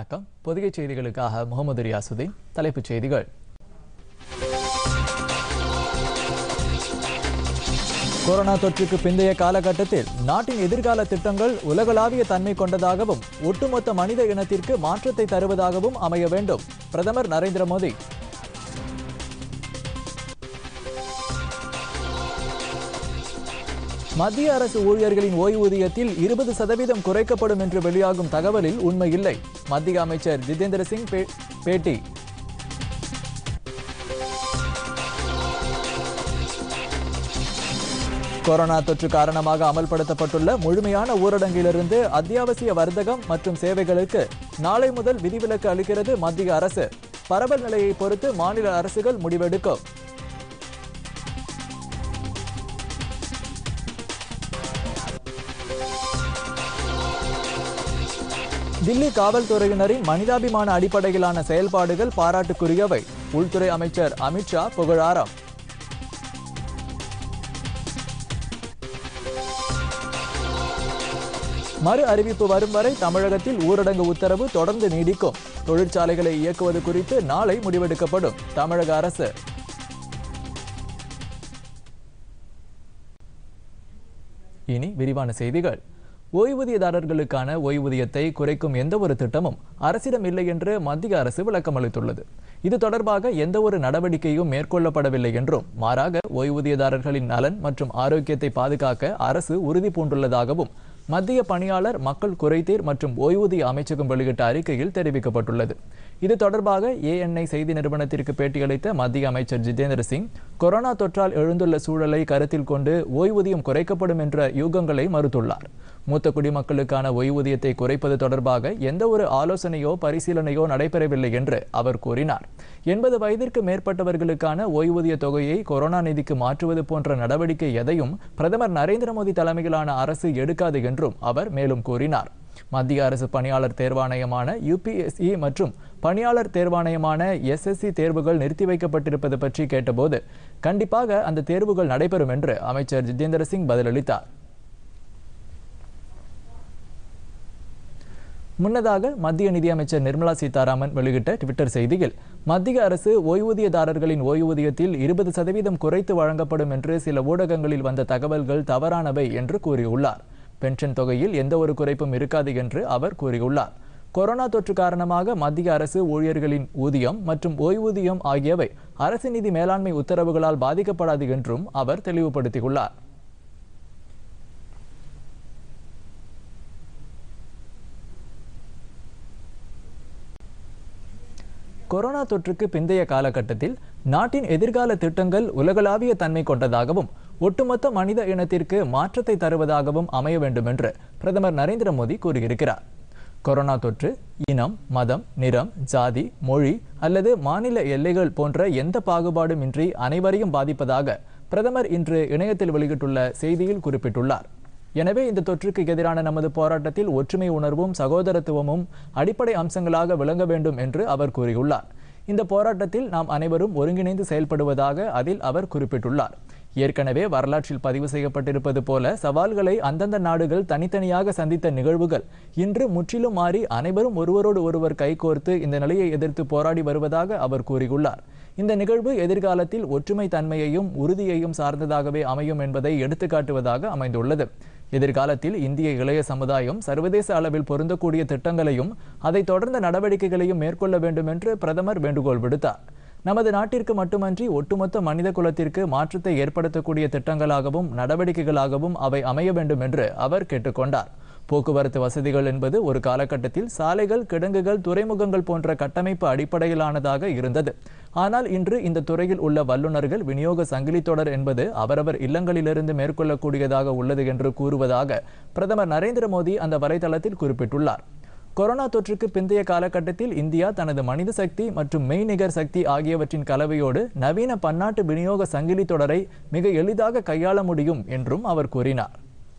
வணக்கம் பொதிகை செய்திகளுக்காக முகமது ரியாசுதீன் தலைப்புச் செய்திகள் கொரோனா தொற்றுக்கு பிந்தைய காலகட்டத்தில் நாட்டின் எதிர்கால திட்டங்கள் உலகளாவிய தன்மை கொண்டதாகவும் ஒட்டுமொத்த மனித இனத்திற்கு மாற்றத்தை தருவதாகவும் அமைய வேண்டும் பிரதமர் நரேந்திர மோடி மத்திய அரசு ஊழியர்களின் ஓய்வூதியத்தில் இருபது சதவீதம் குறைக்கப்படும் என்று வெளியாகும் தகவலில் உண்மை இல்லை மத்திய அமைச்சர் ஜிதேந்திர சிங் பே- பேட்டி கொரோனா தொற்று காரணமாக அமல்படுத்தப்பட்டுள்ள முழுமையான ஊரடங்கிலிருந்து அத்தியாவசிய வர்த்தகம் மற்றும் சேவைகளுக்கு நாளை முதல் விதிவிலக்கு அளிக்கிறது மத்திய அரசு பரவல் நிலையை பொறுத்து மாநில அரசுகள் முடிவெடுக்கும் தில்லி காவல்துறையினரின் மனிதாபிமான அடிப்படையிலான செயல்பாடுகள் பாராட்டுக்குரியவை உள்துறை அமைச்சர் அமித்ஷா புகழாரம் மறு அறிவிப்பு வரும் வரை தமிழகத்தில் ஊரடங்கு உத்தரவு தொடர்ந்து நீடிக்கும் தொழிற்சாலைகளை இயக்குவது குறித்து நாளை முடிவெடுக்கப்படும் தமிழக அரசு இனி விரிவான செய்திகள் ஓய்வூதியதாரர்களுக்கான ஓய்வூதியத்தை குறைக்கும் எந்த ஒரு திட்டமும் அரசிடம் இல்லை என்று மத்திய அரசு விளக்கம் அளித்துள்ளது இது தொடர்பாக எந்த ஒரு நடவடிக்கையும் மேற்கொள்ளப்படவில்லை என்றும் மாறாக ஓய்வூதியதாரர்களின் நலன் மற்றும் ஆரோக்கியத்தை பாதுகாக்க அரசு உறுதி பூண்டுள்ளதாகவும் மத்திய பணியாளர் மக்கள் குறைதீர் மற்றும் ஓய்வூதிய அமைச்சகம் வெளியிட்ட அறிக்கையில் தெரிவிக்கப்பட்டுள்ளது இது தொடர்பாக ஏஎன்ஐ செய்தி நிறுவனத்திற்கு பேட்டியளித்த மத்திய அமைச்சர் ஜிதேந்திர சிங் கொரோனா தொற்றால் எழுந்துள்ள சூழலை கருத்தில் கொண்டு ஓய்வூதியம் குறைக்கப்படும் என்ற யூகங்களை மறுத்துள்ளார் மூத்த குடிமக்களுக்கான ஓய்வூதியத்தை குறைப்பது தொடர்பாக எந்த ஒரு ஆலோசனையோ பரிசீலனையோ நடைபெறவில்லை என்று அவர் கூறினார் எண்பது வயதிற்கு மேற்பட்டவர்களுக்கான ஓய்வூதிய தொகையை கொரோனா நிதிக்கு மாற்றுவது போன்ற நடவடிக்கை எதையும் பிரதமர் நரேந்திர மோடி தலைமையிலான அரசு எடுக்காது என்றும் அவர் மேலும் கூறினார் மத்திய அரசு பணியாளர் தேர்வாணையமான யுபிஎஸ்இ மற்றும் பணியாளர் தேர்வாணையமான எஸ்எஸ்சி தேர்வுகள் நிறுத்தி வைக்கப்பட்டிருப்பது பற்றி கேட்டபோது கண்டிப்பாக அந்த தேர்வுகள் நடைபெறும் என்று அமைச்சர் ஜிதேந்திர சிங் பதிலளித்தார் முன்னதாக மத்திய நிதியமைச்சர் நிர்மலா சீதாராமன் வெளியிட்ட ட்விட்டர் செய்தியில் மத்திய அரசு ஓய்வூதியதாரர்களின் ஓய்வூதியத்தில் இருபது சதவீதம் குறைத்து வழங்கப்படும் என்று சில ஊடகங்களில் வந்த தகவல்கள் தவறானவை என்று கூறியுள்ளார் பென்ஷன் தொகையில் எந்த ஒரு குறைப்பும் இருக்காது என்று அவர் கூறியுள்ளார் கொரோனா தொற்று காரணமாக மத்திய அரசு ஊழியர்களின் ஊதியம் மற்றும் ஓய்வூதியம் ஆகியவை அரசு நிதி மேலாண்மை உத்தரவுகளால் பாதிக்கப்படாது என்றும் அவர் தெளிவுபடுத்தியுள்ளார் கொரோனா தொற்றுக்கு பிந்தைய காலகட்டத்தில் நாட்டின் எதிர்கால திட்டங்கள் உலகளாவிய தன்மை கொண்டதாகவும் ஒட்டுமொத்த மனித இனத்திற்கு மாற்றத்தை தருவதாகவும் அமைய வேண்டும் என்று பிரதமர் நரேந்திர மோடி கூறியிருக்கிறார் கொரோனா தொற்று இனம் மதம் நிறம் ஜாதி மொழி அல்லது மாநில எல்லைகள் போன்ற எந்த பாகுபாடும் இன்றி அனைவரையும் பாதிப்பதாக பிரதமர் இன்று இணையத்தில் வெளியிட்டுள்ள செய்தியில் குறிப்பிட்டுள்ளார் எனவே இந்த தொற்றுக்கு எதிரான நமது போராட்டத்தில் ஒற்றுமை உணர்வும் சகோதரத்துவமும் அடிப்படை அம்சங்களாக விளங்க வேண்டும் என்று அவர் கூறியுள்ளார் இந்த போராட்டத்தில் நாம் அனைவரும் ஒருங்கிணைந்து செயல்படுவதாக அதில் அவர் குறிப்பிட்டுள்ளார் ஏற்கனவே வரலாற்றில் பதிவு செய்யப்பட்டிருப்பது போல சவால்களை அந்தந்த நாடுகள் தனித்தனியாக சந்தித்த நிகழ்வுகள் இன்று முற்றிலும் மாறி அனைவரும் ஒருவரோடு ஒருவர் கைகோர்த்து இந்த நிலையை எதிர்த்து போராடி வருவதாக அவர் கூறியுள்ளார் இந்த நிகழ்வு எதிர்காலத்தில் ஒற்றுமை தன்மையையும் உறுதியையும் சார்ந்ததாகவே அமையும் என்பதை எடுத்துக்காட்டுவதாக அமைந்துள்ளது எதிர்காலத்தில் இந்திய இளைய சமுதாயம் சர்வதேச அளவில் பொருந்தக்கூடிய திட்டங்களையும் அதை தொடர்ந்த நடவடிக்கைகளையும் மேற்கொள்ள வேண்டும் என்று பிரதமர் வேண்டுகோள் விடுத்தார் நமது நாட்டிற்கு மட்டுமன்றி ஒட்டுமொத்த மனித குலத்திற்கு மாற்றத்தை ஏற்படுத்தக்கூடிய திட்டங்களாகவும் நடவடிக்கைகளாகவும் அவை அமைய வேண்டும் என்று அவர் கேட்டுக்கொண்டார் போக்குவரத்து வசதிகள் என்பது ஒரு காலகட்டத்தில் சாலைகள் கிடங்குகள் துறைமுகங்கள் போன்ற கட்டமைப்பு அடிப்படையிலானதாக இருந்தது ஆனால் இன்று இந்த துறையில் உள்ள வல்லுநர்கள் விநியோக சங்கிலி தொடர் என்பது அவரவர் இல்லங்களிலிருந்து மேற்கொள்ளக்கூடியதாக உள்ளது என்று கூறுவதாக பிரதமர் நரேந்திர மோடி அந்த வலைதளத்தில் குறிப்பிட்டுள்ளார் கொரோனா தொற்றுக்கு பிந்தைய காலகட்டத்தில் இந்தியா தனது மனித சக்தி மற்றும் மெய்நிகர் சக்தி ஆகியவற்றின் கலவையோடு நவீன பன்னாட்டு விநியோக சங்கிலி தொடரை மிக எளிதாக கையாள முடியும் என்றும் அவர் கூறினார்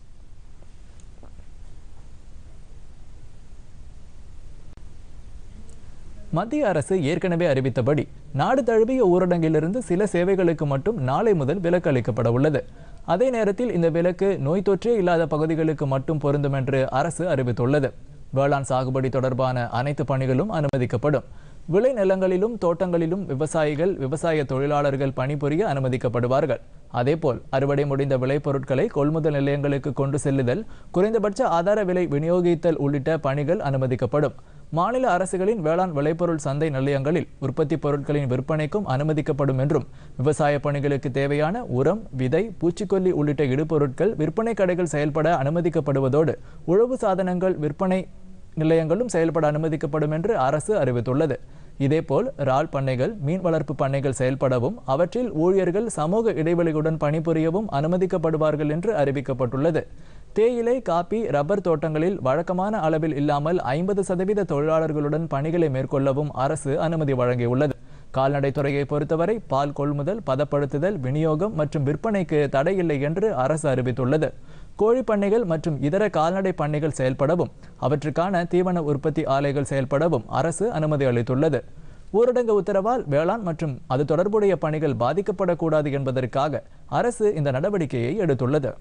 மத்திய அரசு ஏற்கனவே அறிவித்தபடி நாடு தழுவிய ஊரடங்கிலிருந்து சில சேவைகளுக்கு மட்டும் நாளை முதல் விலக்கு அளிக்கப்பட உள்ளது அதே நேரத்தில் இந்த விலக்கு நோய் தொற்றே இல்லாத பகுதிகளுக்கு மட்டும் பொருந்தும் என்று அரசு அறிவித்துள்ளது வேளாண் சாகுபடி தொடர்பான அனைத்து பணிகளும் அனுமதிக்கப்படும் விளை நிலங்களிலும் தோட்டங்களிலும் விவசாயிகள் விவசாய தொழிலாளர்கள் பணிபுரிய அனுமதிக்கப்படுவார்கள் அதேபோல் அறுவடை முடிந்த விளைபொருட்களை கொள்முதல் நிலையங்களுக்கு கொண்டு செல்லுதல் குறைந்தபட்ச ஆதார விலை விநியோகித்தல் உள்ளிட்ட பணிகள் அனுமதிக்கப்படும் மாநில அரசுகளின் வேளாண் விளைபொருள் சந்தை நிலையங்களில் உற்பத்தி பொருட்களின் விற்பனைக்கும் அனுமதிக்கப்படும் என்றும் விவசாய பணிகளுக்கு தேவையான உரம் விதை பூச்சிக்கொல்லி உள்ளிட்ட இடுபொருட்கள் விற்பனை கடைகள் செயல்பட அனுமதிக்கப்படுவதோடு உழவு சாதனங்கள் விற்பனை நிலையங்களும் செயல்பட அனுமதிக்கப்படும் என்று அரசு அறிவித்துள்ளது இதேபோல் இறால் பண்ணைகள் மீன் வளர்ப்பு பண்ணைகள் செயல்படவும் அவற்றில் ஊழியர்கள் சமூக இடைவெளியுடன் பணிபுரியவும் அனுமதிக்கப்படுவார்கள் என்று அறிவிக்கப்பட்டுள்ளது தேயிலை காபி ரப்பர் தோட்டங்களில் வழக்கமான அளவில் இல்லாமல் ஐம்பது சதவீத தொழிலாளர்களுடன் பணிகளை மேற்கொள்ளவும் அரசு அனுமதி வழங்கியுள்ளது கால்நடை துறையை பொறுத்தவரை பால் கொள்முதல் பதப்படுத்துதல் விநியோகம் மற்றும் விற்பனைக்கு தடையில்லை என்று அரசு அறிவித்துள்ளது கோழி பண்ணைகள் மற்றும் இதர கால்நடை பண்ணைகள் செயல்படவும் அவற்றுக்கான தீவன உற்பத்தி ஆலைகள் செயல்படவும் அரசு அனுமதி அளித்துள்ளது ஊரடங்கு உத்தரவால் வேளாண் மற்றும் அது தொடர்புடைய பணிகள் பாதிக்கப்படக்கூடாது என்பதற்காக அரசு இந்த நடவடிக்கையை எடுத்துள்ளது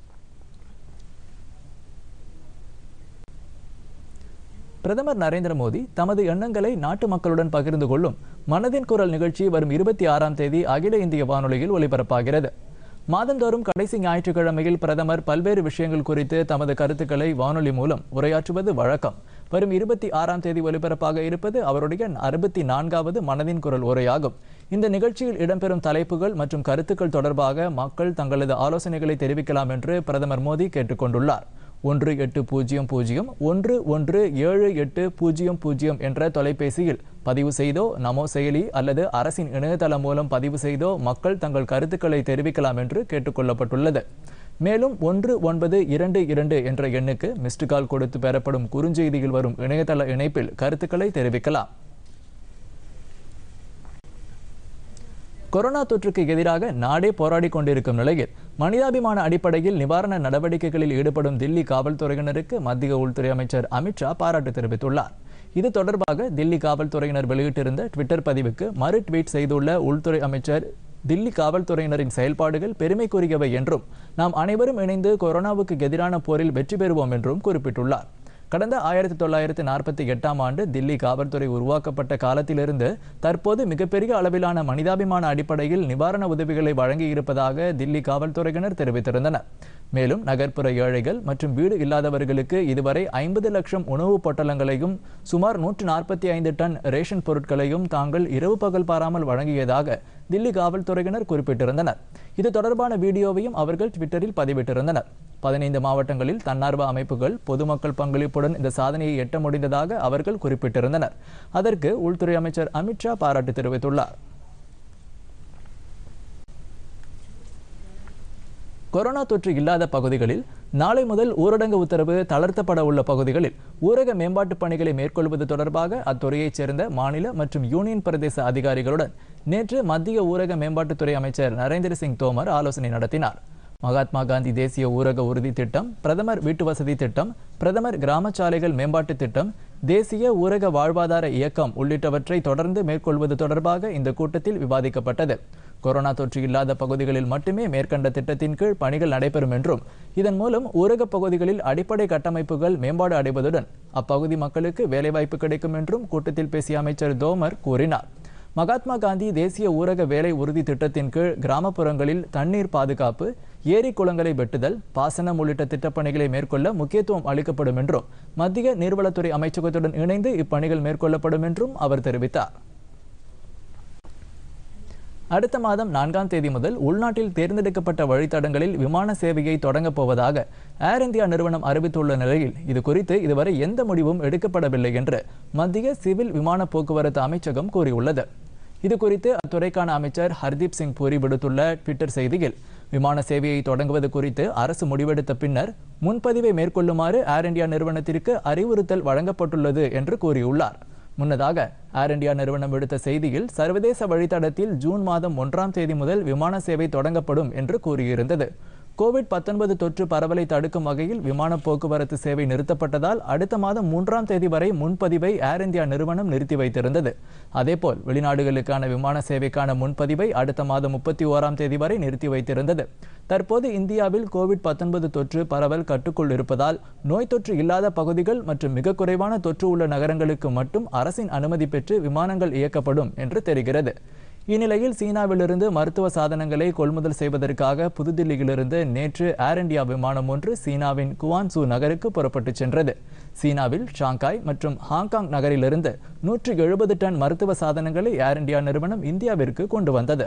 பிரதமர் நரேந்திர மோடி தமது எண்ணங்களை நாட்டு மக்களுடன் பகிர்ந்து கொள்ளும் மனதின் குரல் நிகழ்ச்சி வரும் இருபத்தி ஆறாம் தேதி அகில இந்திய வானொலியில் ஒலிபரப்பாகிறது மாதந்தோறும் கடைசி ஞாயிற்றுக்கிழமையில் பிரதமர் பல்வேறு விஷயங்கள் குறித்து தமது கருத்துக்களை வானொலி மூலம் உரையாற்றுவது வழக்கம் வரும் இருபத்தி ஆறாம் தேதி ஒலிபரப்பாக இருப்பது அவருடைய அறுபத்தி நான்காவது மனதின் குரல் உரையாகும் இந்த நிகழ்ச்சியில் இடம்பெறும் தலைப்புகள் மற்றும் கருத்துக்கள் தொடர்பாக மக்கள் தங்களது ஆலோசனைகளை தெரிவிக்கலாம் என்று பிரதமர் மோடி கேட்டுக்கொண்டுள்ளார் ஒன்று எட்டு பூஜ்ஜியம் பூஜ்ஜியம் ஒன்று ஒன்று ஏழு எட்டு பூஜ்ஜியம் பூஜ்ஜியம் என்ற தொலைபேசியில் பதிவு செய்தோ நமோ செயலி அல்லது அரசின் இணையதளம் மூலம் பதிவு செய்தோ மக்கள் தங்கள் கருத்துக்களை தெரிவிக்கலாம் என்று கேட்டுக்கொள்ளப்பட்டுள்ளது மேலும் ஒன்று ஒன்பது இரண்டு இரண்டு என்ற எண்ணுக்கு மிஸ்டு கால் கொடுத்து பெறப்படும் குறுஞ்செய்தியில் வரும் இணையதள இணைப்பில் கருத்துக்களை தெரிவிக்கலாம் கொரோனா தொற்றுக்கு எதிராக நாடே போராடி கொண்டிருக்கும் நிலையில் மனிதாபிமான அடிப்படையில் நிவாரண நடவடிக்கைகளில் ஈடுபடும் தில்லி காவல்துறையினருக்கு மத்திய உள்துறை அமைச்சர் அமித்ஷா பாராட்டு தெரிவித்துள்ளார் இது தொடர்பாக தில்லி காவல்துறையினர் வெளியிட்டிருந்த ட்விட்டர் பதிவுக்கு மறு ட்வீட் செய்துள்ள உள்துறை அமைச்சர் தில்லி காவல்துறையினரின் செயல்பாடுகள் பெருமைக்குரியவை என்றும் நாம் அனைவரும் இணைந்து கொரோனாவுக்கு எதிரான போரில் வெற்றி பெறுவோம் என்றும் குறிப்பிட்டுள்ளார் கடந்த ஆயிரத்தி தொள்ளாயிரத்தி நாற்பத்தி எட்டாம் ஆண்டு தில்லி காவல்துறை உருவாக்கப்பட்ட காலத்திலிருந்து தற்போது மிகப்பெரிய அளவிலான மனிதாபிமான அடிப்படையில் நிவாரண உதவிகளை வழங்கியிருப்பதாக தில்லி காவல்துறையினர் தெரிவித்திருந்தனர் மேலும் நகர்ப்புற ஏழைகள் மற்றும் வீடு இல்லாதவர்களுக்கு இதுவரை ஐம்பது லட்சம் உணவுப் பொட்டலங்களையும் சுமார் நூற்று நாற்பத்தி ஐந்து டன் ரேஷன் பொருட்களையும் தாங்கள் இரவு பகல் பாராமல் வழங்கியதாக தில்லி காவல்துறையினர் குறிப்பிட்டிருந்தனர் இது தொடர்பான வீடியோவையும் அவர்கள் ட்விட்டரில் பதிவிட்டிருந்தனர் பதினைந்து மாவட்டங்களில் தன்னார்வ அமைப்புகள் பொதுமக்கள் பங்களிப்புடன் இந்த சாதனையை எட்ட முடிந்ததாக அவர்கள் குறிப்பிட்டிருந்தனர் அதற்கு உள்துறை அமைச்சர் அமித்ஷா பாராட்டு தெரிவித்துள்ளார் கொரோனா தொற்று இல்லாத பகுதிகளில் நாளை முதல் ஊரடங்கு உத்தரவு தளர்த்தப்பட உள்ள பகுதிகளில் ஊரக மேம்பாட்டு பணிகளை மேற்கொள்வது தொடர்பாக அத்துறையைச் சேர்ந்த மாநில மற்றும் யூனியன் பிரதேச அதிகாரிகளுடன் நேற்று மத்திய ஊரக மேம்பாட்டுத்துறை அமைச்சர் நரேந்திர சிங் தோமர் ஆலோசனை நடத்தினார் மகாத்மா காந்தி தேசிய ஊரக உறுதி திட்டம் பிரதமர் வீட்டு வசதி திட்டம் பிரதமர் கிராம சாலைகள் மேம்பாட்டு திட்டம் தேசிய ஊரக வாழ்வாதார இயக்கம் உள்ளிட்டவற்றை தொடர்ந்து மேற்கொள்வது தொடர்பாக இந்த கூட்டத்தில் விவாதிக்கப்பட்டது கொரோனா தொற்று இல்லாத பகுதிகளில் மட்டுமே மேற்கண்ட திட்டத்தின் கீழ் பணிகள் நடைபெறும் என்றும் இதன் மூலம் ஊரகப் பகுதிகளில் அடிப்படை கட்டமைப்புகள் மேம்பாடு அடைவதுடன் அப்பகுதி மக்களுக்கு வேலைவாய்ப்பு கிடைக்கும் என்றும் கூட்டத்தில் பேசிய அமைச்சர் தோமர் கூறினார் மகாத்மா காந்தி தேசிய ஊரக வேலை உறுதி திட்டத்தின் கீழ் கிராமப்புறங்களில் தண்ணீர் பாதுகாப்பு ஏரி குளங்களை வெட்டுதல் பாசனம் உள்ளிட்ட திட்டப்பணிகளை மேற்கொள்ள முக்கியத்துவம் அளிக்கப்படும் என்றும் மத்திய நீர்வளத்துறை அமைச்சகத்துடன் இணைந்து இப்பணிகள் மேற்கொள்ளப்படும் என்றும் அவர் தெரிவித்தார் அடுத்த மாதம் நான்காம் தேதி முதல் உள்நாட்டில் தேர்ந்தெடுக்கப்பட்ட வழித்தடங்களில் விமான சேவையை தொடங்கப் போவதாக ஏர் இந்தியா நிறுவனம் அறிவித்துள்ள நிலையில் இது குறித்து இதுவரை எந்த முடிவும் எடுக்கப்படவில்லை என்று மத்திய சிவில் விமான போக்குவரத்து அமைச்சகம் கூறியுள்ளது இது குறித்து அத்துறைக்கான அமைச்சர் ஹர்தீப் சிங் பூரி விடுத்துள்ள ட்விட்டர் செய்தியில் விமான சேவையை தொடங்குவது குறித்து அரசு முடிவெடுத்த பின்னர் முன்பதிவை மேற்கொள்ளுமாறு ஏர் இந்தியா நிறுவனத்திற்கு அறிவுறுத்தல் வழங்கப்பட்டுள்ளது என்று கூறியுள்ளார் முன்னதாக ஏர் இந்தியா நிறுவனம் விடுத்த செய்தியில் சர்வதேச வழித்தடத்தில் ஜூன் மாதம் ஒன்றாம் தேதி முதல் விமான சேவை தொடங்கப்படும் என்று கூறியிருந்தது கோவிட் பத்தொன்பது தொற்று பரவலை தடுக்கும் வகையில் விமான போக்குவரத்து சேவை நிறுத்தப்பட்டதால் அடுத்த மாதம் மூன்றாம் தேதி வரை முன்பதிவை ஏர் இந்தியா நிறுவனம் நிறுத்தி வைத்திருந்தது அதேபோல் வெளிநாடுகளுக்கான விமான சேவைக்கான முன்பதிவை அடுத்த மாதம் முப்பத்தி ஓராம் தேதி வரை நிறுத்தி வைத்திருந்தது தற்போது இந்தியாவில் கோவிட் பத்தொன்பது தொற்று பரவல் கட்டுக்குள் இருப்பதால் நோய் தொற்று இல்லாத பகுதிகள் மற்றும் மிக குறைவான தொற்று உள்ள நகரங்களுக்கு மட்டும் அரசின் அனுமதி பெற்று விமானங்கள் இயக்கப்படும் என்று தெரிகிறது இந்நிலையில் சீனாவிலிருந்து மருத்துவ சாதனங்களை கொள்முதல் செய்வதற்காக புதுதில்லியிலிருந்து நேற்று ஏர் இந்தியா விமானம் ஒன்று சீனாவின் குவான்சூ நகருக்கு புறப்பட்டுச் சென்றது சீனாவில் ஷாங்காய் மற்றும் ஹாங்காங் நகரிலிருந்து நூற்றி எழுபது டன் மருத்துவ சாதனங்களை ஏர் இந்தியா நிறுவனம் இந்தியாவிற்கு கொண்டு வந்தது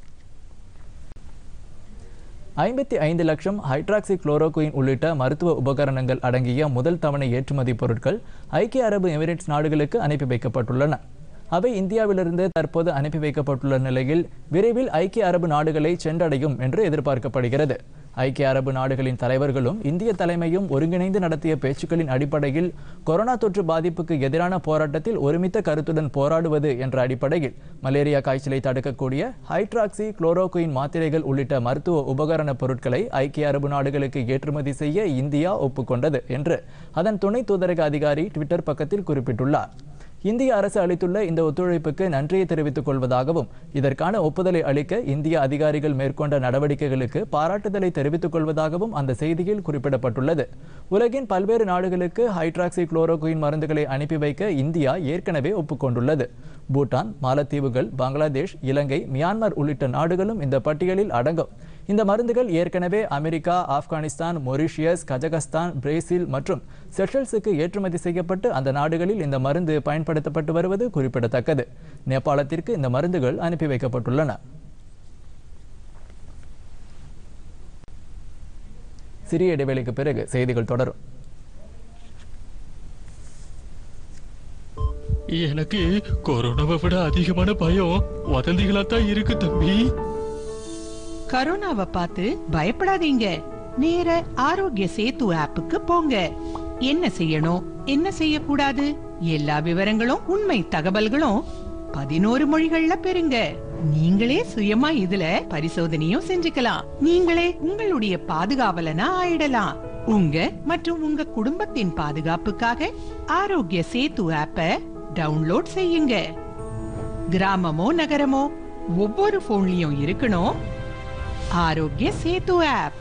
ஐம்பத்தி ஐந்து லட்சம் ஹைட்ராக்சி குளோரோகுயின் உள்ளிட்ட மருத்துவ உபகரணங்கள் அடங்கிய முதல் தவணை ஏற்றுமதி பொருட்கள் ஐக்கிய அரபு எமிரேட்ஸ் நாடுகளுக்கு அனுப்பி வைக்கப்பட்டுள்ளன அவை இந்தியாவிலிருந்து தற்போது அனுப்பி வைக்கப்பட்டுள்ள நிலையில் விரைவில் ஐக்கிய அரபு நாடுகளை சென்றடையும் என்று எதிர்பார்க்கப்படுகிறது ஐக்கிய அரபு நாடுகளின் தலைவர்களும் இந்திய தலைமையும் ஒருங்கிணைந்து நடத்திய பேச்சுக்களின் அடிப்படையில் கொரோனா தொற்று பாதிப்புக்கு எதிரான போராட்டத்தில் ஒருமித்த கருத்துடன் போராடுவது என்ற அடிப்படையில் மலேரியா காய்ச்சலை தடுக்கக்கூடிய ஹைட்ராக்சி குளோரோகுயின் மாத்திரைகள் உள்ளிட்ட மருத்துவ உபகரண பொருட்களை ஐக்கிய அரபு நாடுகளுக்கு ஏற்றுமதி செய்ய இந்தியா ஒப்புக்கொண்டது என்று அதன் துணை தூதரக அதிகாரி ட்விட்டர் பக்கத்தில் குறிப்பிட்டுள்ளார் இந்திய அரசு அளித்துள்ள இந்த ஒத்துழைப்புக்கு நன்றியை தெரிவித்துக் கொள்வதாகவும் இதற்கான ஒப்புதலை அளிக்க இந்திய அதிகாரிகள் மேற்கொண்ட நடவடிக்கைகளுக்கு பாராட்டுதலை தெரிவித்துக் கொள்வதாகவும் அந்த செய்தியில் குறிப்பிடப்பட்டுள்ளது உலகின் பல்வேறு நாடுகளுக்கு ஹைட்ராக்சி குளோரோகுயின் மருந்துகளை அனுப்பி வைக்க இந்தியா ஏற்கனவே ஒப்புக்கொண்டுள்ளது பூட்டான் மாலத்தீவுகள் பங்களாதேஷ் இலங்கை மியான்மர் உள்ளிட்ட நாடுகளும் இந்த பட்டியலில் அடங்கும் இந்த மருந்துகள் ஏற்கனவே America Afghanistan Mauritius Kazakhstan Brazil மற்றும் செஷல்ஸுக்கு ஏற்றுமதி செய்யப்பட்டு அந்த நாடுகளில் இந்த மருந்து பயன்படுத்தப்பட்டு வருவது குறிப்பிடத்தக்கது நேபாளத்திற்கு இந்த மருந்துகள் அனுப்பி வைக்கப்பட்டுள்ளன சிறிய இடைவேளைக்கு பிறகு செய்திகள் தொடரும் எனக்கு கொரோனாவை விட அதிகமான பயம் வதந்திகளா தான் இருக்கு தம்பி கரோனாவை பார்த்து பயப்படாதீங்க நேர ஆரோக்கிய சேது ஆப்புக்கு போங்க என்ன செய்யணும் என்ன செய்யக்கூடாது எல்லா விவரங்களும் உண்மை தகவல்களும் பதினோரு மொழிகள்ல பெறுங்க நீங்களே சுயமா இதுல பரிசோதனையும் செஞ்சுக்கலாம் நீங்களே உங்களுடைய பாதுகாவலனா ஆயிடலாம் உங்க மற்றும் உங்க குடும்பத்தின் பாதுகாப்புக்காக ஆரோக்கிய சேது ஆப்பை டவுன்லோட் செய்யுங்க கிராமமோ நகரமோ ஒவ்வொரு போன்லயும் இருக்கணும் ஆரோக்கிய சேது ஆப்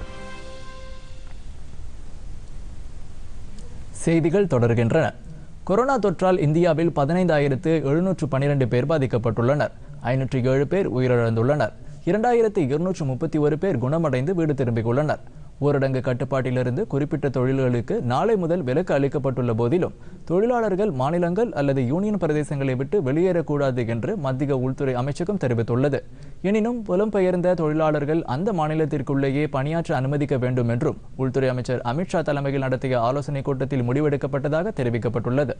செய்திகள் தொடர்கின்றன கொரோனா தொற்றால் இந்தியாவில் பதினைந்தாயிரத்து எழுநூற்று பன்னிரண்டு பேர் பாதிக்கப்பட்டுள்ளனர் ஐநூற்று ஏழு பேர் உயிரிழந்துள்ளனர் இரண்டாயிரத்து இருநூற்று முப்பத்தி ஒரு பேர் குணமடைந்து வீடு திரும்பியுள்ளனர் ஊரடங்கு கட்டுப்பாட்டிலிருந்து குறிப்பிட்ட தொழில்களுக்கு நாளை முதல் விலக்கு அளிக்கப்பட்டுள்ள போதிலும் தொழிலாளர்கள் மாநிலங்கள் அல்லது யூனியன் பிரதேசங்களை விட்டு வெளியேறக்கூடாது என்று மத்திய உள்துறை அமைச்சகம் தெரிவித்துள்ளது எனினும் புலம்பெயர்ந்த தொழிலாளர்கள் அந்த மாநிலத்திற்குள்ளேயே பணியாற்ற அனுமதிக்க வேண்டும் என்றும் உள்துறை அமைச்சர் அமித்ஷா தலைமையில் நடத்திய ஆலோசனைக் கூட்டத்தில் முடிவெடுக்கப்பட்டதாக தெரிவிக்கப்பட்டுள்ளது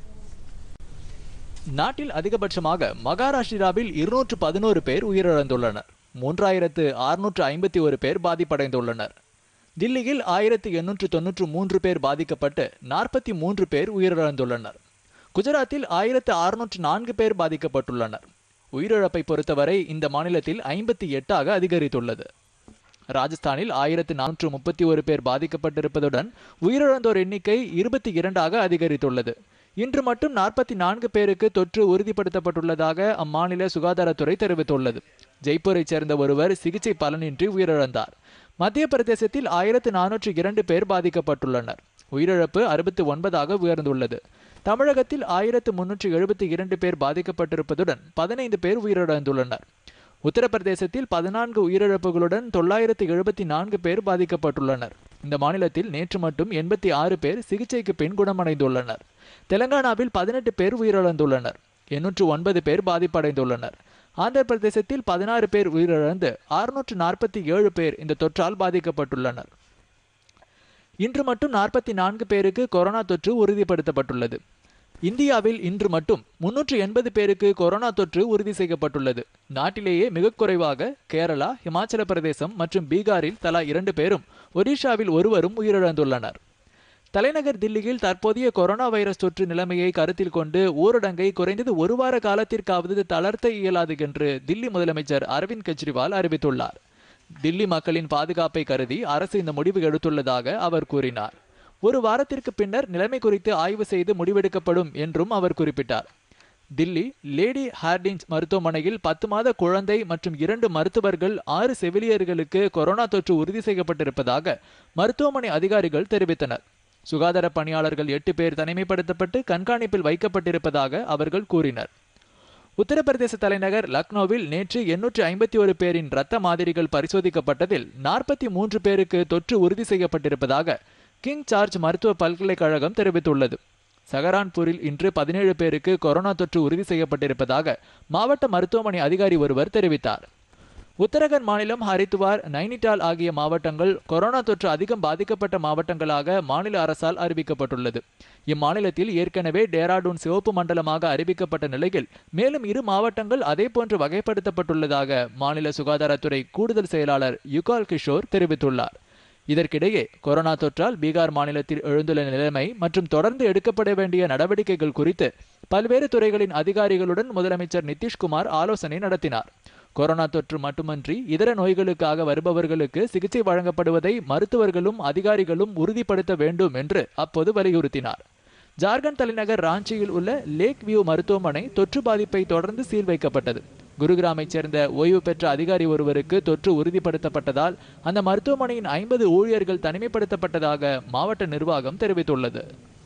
நாட்டில் அதிகபட்சமாக மகாராஷ்டிராவில் இருநூற்று பதினோரு பேர் உயிரிழந்துள்ளனர் மூன்றாயிரத்து அறுநூற்று ஐம்பத்தி ஒரு பேர் பாதிப்படைந்துள்ளனர் தில்லியில் ஆயிரத்து எண்ணூற்று தொன்னூற்று மூன்று பேர் பாதிக்கப்பட்டு நாற்பத்தி மூன்று பேர் உயிரிழந்துள்ளனர் குஜராத்தில் ஆயிரத்து அறுநூற்று நான்கு பேர் பாதிக்கப்பட்டுள்ளனர் உயிரிழப்பை பொறுத்தவரை இந்த மாநிலத்தில் ஐம்பத்தி எட்டாக அதிகரித்துள்ளது ராஜஸ்தானில் ஆயிரத்து நானூற்று முப்பத்தி ஒரு பேர் பாதிக்கப்பட்டிருப்பதுடன் உயிரிழந்தோர் எண்ணிக்கை இருபத்தி இரண்டாக அதிகரித்துள்ளது இன்று மட்டும் நாற்பத்தி நான்கு பேருக்கு தொற்று உறுதிப்படுத்தப்பட்டுள்ளதாக அம்மாநில சுகாதாரத்துறை தெரிவித்துள்ளது ஜெய்ப்பூரைச் சேர்ந்த ஒருவர் சிகிச்சை பலனின்றி உயிரிழந்தார் மத்திய பிரதேசத்தில் ஆயிரத்து நானூற்று இரண்டு பேர் பாதிக்கப்பட்டுள்ளனர் உயிரிழப்பு அறுபத்தி ஒன்பதாக உயர்ந்துள்ளது தமிழகத்தில் ஆயிரத்து முன்னூற்று எழுபத்தி இரண்டு பேர் பாதிக்கப்பட்டிருப்பதுடன் பதினைந்து பேர் உயிரிழந்துள்ளனர் உத்தரப்பிரதேசத்தில் பதினான்கு உயிரிழப்புகளுடன் தொள்ளாயிரத்து எழுபத்தி நான்கு பேர் பாதிக்கப்பட்டுள்ளனர் இந்த மாநிலத்தில் நேற்று மட்டும் எண்பத்தி ஆறு பேர் சிகிச்சைக்கு பின் குணமடைந்துள்ளனர் தெலங்கானாவில் பதினெட்டு பேர் உயிரிழந்துள்ளனர் எண்ணூற்று ஒன்பது பேர் பாதிப்படைந்துள்ளனர் ஆந்திர பிரதேசத்தில் பதினாறு பேர் உயிரிழந்து அறுநூற்று நாற்பத்தி ஏழு பேர் இந்த தொற்றால் பாதிக்கப்பட்டுள்ளனர் இன்று மட்டும் நாற்பத்தி நான்கு பேருக்கு கொரோனா தொற்று உறுதிப்படுத்தப்பட்டுள்ளது இந்தியாவில் இன்று மட்டும் முன்னூற்று எண்பது பேருக்கு கொரோனா தொற்று உறுதி செய்யப்பட்டுள்ளது நாட்டிலேயே மிக குறைவாக கேரளா இமாச்சல பிரதேசம் மற்றும் பீகாரில் தலா இரண்டு பேரும் ஒடிஷாவில் ஒருவரும் உயிரிழந்துள்ளனர் தலைநகர் தில்லியில் தற்போதைய கொரோனா வைரஸ் தொற்று நிலைமையை கருத்தில் கொண்டு ஊரடங்கை குறைந்தது ஒரு வார காலத்திற்காவது தளர்த்த இயலாது என்று தில்லி முதலமைச்சர் அரவிந்த் கெஜ்ரிவால் அறிவித்துள்ளார் தில்லி மக்களின் பாதுகாப்பை கருதி அரசு இந்த முடிவு எடுத்துள்ளதாக அவர் கூறினார் ஒரு வாரத்திற்கு பின்னர் நிலைமை குறித்து ஆய்வு செய்து முடிவெடுக்கப்படும் என்றும் அவர் குறிப்பிட்டார் தில்லி லேடி ஹார்டின்ஸ் மருத்துவமனையில் பத்து மாத குழந்தை மற்றும் இரண்டு மருத்துவர்கள் ஆறு செவிலியர்களுக்கு கொரோனா தொற்று உறுதி செய்யப்பட்டிருப்பதாக மருத்துவமனை அதிகாரிகள் தெரிவித்தனர் சுகாதார பணியாளர்கள் எட்டு பேர் தனிமைப்படுத்தப்பட்டு கண்காணிப்பில் வைக்கப்பட்டிருப்பதாக அவர்கள் கூறினர் உத்தரப்பிரதேச தலைநகர் லக்னோவில் நேற்று எண்ணூற்று ஐம்பத்தி ஒரு பேரின் இரத்த மாதிரிகள் பரிசோதிக்கப்பட்டதில் நாற்பத்தி மூன்று பேருக்கு தொற்று உறுதி செய்யப்பட்டிருப்பதாக கிங் சார்ஜ் மருத்துவ பல்கலைக்கழகம் தெரிவித்துள்ளது சகரான்பூரில் இன்று பதினேழு பேருக்கு கொரோனா தொற்று உறுதி செய்யப்பட்டிருப்பதாக மாவட்ட மருத்துவமனை அதிகாரி ஒருவர் தெரிவித்தார் உத்தரகண்ட் மாநிலம் ஹரித்துவார் நைனிடால் ஆகிய மாவட்டங்கள் கொரோனா தொற்று அதிகம் பாதிக்கப்பட்ட மாவட்டங்களாக மாநில அரசால் அறிவிக்கப்பட்டுள்ளது இம்மாநிலத்தில் ஏற்கனவே டேராடூன் சிவப்பு மண்டலமாக அறிவிக்கப்பட்ட நிலையில் மேலும் இரு மாவட்டங்கள் அதேபோன்று வகைப்படுத்தப்பட்டுள்ளதாக மாநில சுகாதாரத்துறை கூடுதல் செயலாளர் யுகால் கிஷோர் தெரிவித்துள்ளார் இதற்கிடையே கொரோனா தொற்றால் பீகார் மாநிலத்தில் எழுந்துள்ள நிலைமை மற்றும் தொடர்ந்து எடுக்கப்பட வேண்டிய நடவடிக்கைகள் குறித்து பல்வேறு துறைகளின் அதிகாரிகளுடன் முதலமைச்சர் நிதிஷ்குமார் ஆலோசனை நடத்தினார் கொரோனா தொற்று மட்டுமன்றி இதர நோய்களுக்காக வருபவர்களுக்கு சிகிச்சை வழங்கப்படுவதை மருத்துவர்களும் அதிகாரிகளும் உறுதிப்படுத்த வேண்டும் என்று அப்போது வலியுறுத்தினார் ஜார்க்கண்ட் தலைநகர் ராஞ்சியில் உள்ள லேக் வியூ மருத்துவமனை தொற்று பாதிப்பை தொடர்ந்து சீல் வைக்கப்பட்டது குருகிராமைச் சேர்ந்த ஓய்வு பெற்ற அதிகாரி ஒருவருக்கு தொற்று உறுதிப்படுத்தப்பட்டதால் அந்த மருத்துவமனையின் ஐம்பது ஊழியர்கள் தனிமைப்படுத்தப்பட்டதாக மாவட்ட நிர்வாகம் தெரிவித்துள்ளது